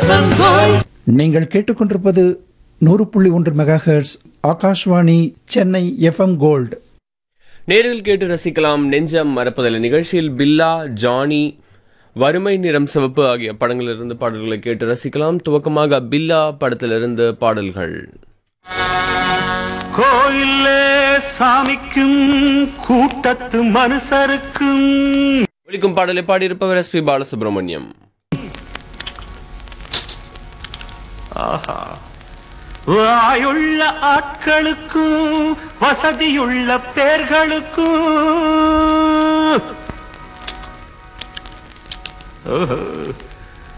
நீங்கள் கேட்டுக்கொண்டிருப்பது நூறு புள்ளி ஒன்று megahertz Akashvani Chennai FM gold நேரில் கேட்டு ரசிக்கலாம் நெஞ்சம் மறப்பதில்லை நிகழ்ச்சியில் பில்லா ஜானி வறுமை நிறம் சிவப்பு ஆகிய படங்களிலிருந்து பாடல்களை கேட்டு ரசிக்கலாம் துவக்கமாக பில்லா படத்திலிருந்து பாடல்கள் கோயிலே சாமிக்கும் கூட்டத்து மனுஷருக்கும் ஒலிக்கும் பாடலை பாடியிருப்பவர் எஸ் பி பாலசுப்ரமணியம் வாயுள்ள ஆட்களுக்கும் வசதியுள்ள பேர்களுக்கும் ஓஹோ